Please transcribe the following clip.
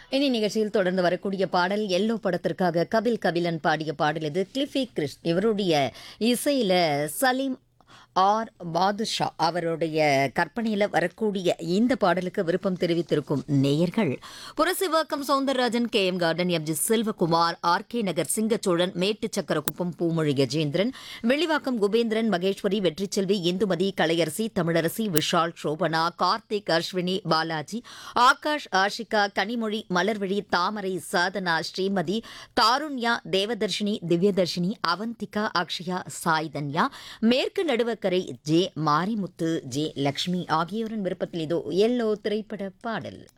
இனி நிகழ்ச்சியில் தொடர்ந்து வரக்கூடிய பாடல் எல்லோ படத்திற்காக கபில் கபிலன் பாடிய பாடல் இது கிளிஃபி கிறிஸ் இவருடைய இசையில சலீம் ஆர் பாதுஷா அவருடைய கற்பனையில் வரக்கூடிய இந்த பாடலுக்கு விருப்பம் தெரிவித்திருக்கும் நேயர்கள் Purasaivakkam Soundararajan K M garden M G Selvakumar R K Nagar Singacholan Mettu Sakkarakuppam Poomozhi Gajendran Velivakkam Kubendran Maheswari Vetriselvi Indumathi Kalaiyarasi Tamilarasi Vishal Sobhana Karthik Ashwini Balaji Akash Ashika Kanimozhi Malarvizhi Thamarai Sadhana Srimathi Tharunya Devadharshini Divyadharshini Avanthika Akshaya Saithanya மேற்கு நடுவக்கரை ஜே மாரிமுத்து ஜே லக்ஷ்மி ஆகியோரின் விருப்பத்தில் இதோ எல்லோ திரைப்பட பாடல்